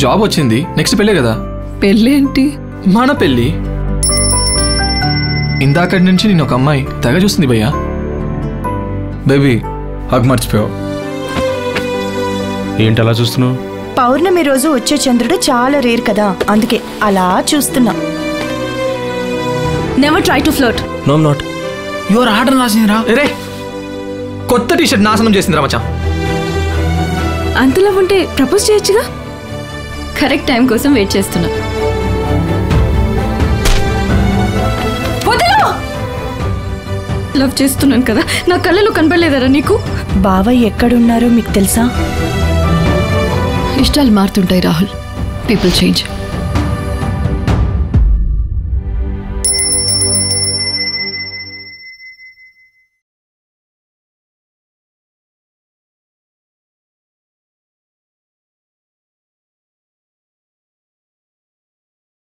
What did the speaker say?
Job వచ్చింది next పెళ్ళే కదా పెళ్ళి ఏంటి మన పెళ్ళి ఇందాకటి నుంచి నేను ఒక అమ్మాయి తెగ చూస్తుంది భయ్యా బేబీ హక్ మర్చిపోయావు ఏంటి అలా చూస్తున్నావు పౌర్ణమి రోజు వచ్చే చంద్రుడు చాలా రేర్ కదా అందుకే అలా చూస్తున్నా never try to float no not your order రాసిందిరా రే కొత్త టీ షర్ట్ నాశనం చేసిందిరా మచ్చా అంతలా ఉంటే ప్రపోజ్ చేయొచ్చుగా కరెక్ట్ టైం కోసం వెయిట్ చేస్తున్నా వదలు! లవ్ చేస్తున్నాను కదా నా కళ్ళలో కనబడలేదరా నీకు బావయ్య ఎక్కడున్నారో మీకు తెలుసా ఇష్టాలు మారుతుంటాయి రాహుల్ పీపుల్ చేంజ్